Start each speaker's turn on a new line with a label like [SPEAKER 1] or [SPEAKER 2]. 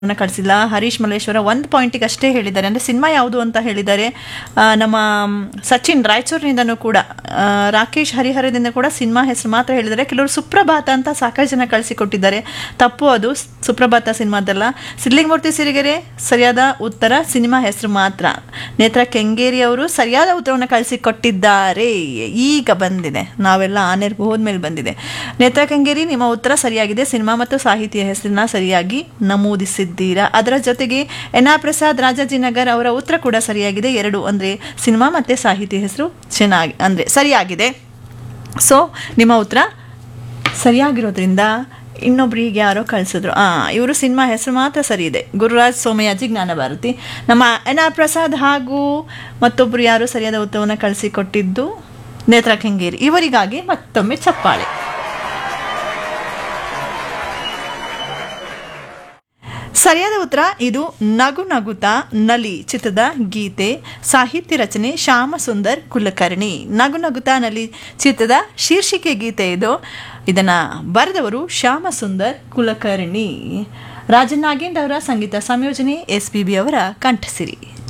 [SPEAKER 1] ನ ಕಳಿಸಿಲ್ಲ ಹರೀಶ್ ಮಲ್ಲೇಶ್ವರ ಒಂದು ಪಾಯಿಂಟಿಗೆ ಅಷ್ಟೇ ಹೇಳಿದ್ದಾರೆ ಅಂದರೆ ಸಿನಿಮಾ ಯಾವುದು ಅಂತ ಹೇಳಿದ್ದಾರೆ ಆ, ನಮ್ಮ ಮ್, ಸಚಿನ್ ರಾಯಚೂರಿನಿಂದನೂ ಕೂಡ ಆ, ರಾಕೇಶ್ ಹರಿಹರದಿಂದ ಕೂಡ ಸಿನಿಮಾ ಹೆಸರು ಮಾತ್ರ ಹೇಳಿದ್ದಾರೆ ಕೆಲವರು ಸುಪ್ರಭಾತ ಅಂತ ಸಾಕಷ್ಟು ಜನ ಕಳಿಸಿಕೊಟ್ಟಿದ್ದಾರೆ ತಪ್ಪು ಅದು ಸ್- ಸುಪ್ರಭಾತ ಸಿನಿಮಾದಲ್ಲ ಸಿದ್ಲಿಂಗಮೂರ್ತಿ ಸಿರಿಗೆರೆ ಸರಿಯಾದ ಉತ್ತರ ಸಿನಿಮಾ ಹೆಸರು ಮಾತ್ರ ನೇತ್ರ ಕೆಂಗೇರಿ ಅವರು ಸರಿಯಾದ ಉತ್ತರವನ್ನು ಕಳಿಸಿಕೊಟ್ಟಿದ್ದಾರೆ ಈಗ ಬಂದಿದೆ ನಾವೆಲ್ಲ ಆನೆರ್ಗೂ ಹೋದ್ಮೇಲೆ ಬಂದಿದೆ ನೇತ್ರ ಕೆಂಗೇರಿ ನಿಮ್ಮ ಉತ್ತರ ಸರಿಯಾಗಿದೆ ಸಿನಿಮಾ ಮತ್ತು ಸಾಹಿತಿಯ ಹೆಸರನ್ನ ಸರಿಯಾಗಿ ನಮೂದಿಸಿದ್ದೀರಾ ಅದರ ಜೊತೆಗೆ ಎನ್ ಆರ್ ಪ್ರಸಾದ್ ರಾಜಾಜಿನಗರ್ ಅವರ ಉತ್ತರ ಕೂಡ ಸರಿಯಾಗಿದೆ ಎರಡು ಅಂದರೆ ಸಿನಿಮಾ ಮತ್ತು ಸಾಹಿತಿ ಹೆಸರು ಚೆನ್ನಾಗಿ ಅಂದರೆ ಸರಿಯಾಗಿದೆ ಸೊ ನಿಮ್ಮ ಉತ್ತರ ಸರಿಯಾಗಿರೋದ್ರಿಂದ ಇನ್ನೊಬ್ರಿಗೆ ಯಾರೋ ಕಳಿಸಿದ್ರು ಆ ಇವರು ಸಿನಿಮಾ ಹೆಸರು ಮಾತ್ರ ಸರಿ ಇದೆ ಗುರುರಾಜ್ ಸೋಮಯಾಜಿ ಜ್ಞಾನ ಭಾರತಿ ನಮ್ಮ ಎನ್ ಆರ್ ಪ್ರಸಾದ್ ಹಾಗೂ ಮತ್ತೊಬ್ಬರು ಯಾರು ಸರಿಯಾದ ಉತ್ತರವನ್ನು ಕಳಿಸಿಕೊಟ್ಟಿದ್ದು ನೇತ್ರ ಕೆಂಗೇರಿ ಇವರಿಗಾಗಿ ಮತ್ತೊಮ್ಮೆ ಚಪ್ಪಾಳೆ ಸರಿಯಾದ ಉತ್ತರ ಇದು ನಗು ನಗುತ್ತಾ ನಲಿ ಚಿತ್ರದ ಗೀತೆ ಸಾಹಿತ್ಯ ರಚನೆ ಶ್ಯಾಮ ಸುಂದರ್ ಕುಲಕರ್ಣಿ ನಗು ನಗುತ್ತಾ ನಲಿ ಚಿತ್ರದ ಶೀರ್ಷಿಕೆ ಗೀತೆ ಇದು ಇದನ್ನು ಬರೆದವರು ಶ್ಯಾಮ ಸುಂದರ್ ಕುಲಕರ್ಣಿ ರಾಜನ್ ನಾಗೇಂದ್ರ ಅವರ ಸಂಗೀತ ಸಂಯೋಜನೆ ಎಸ್ ಪಿ ಬಿ ಅವರ ಕಂಠಸಿರಿ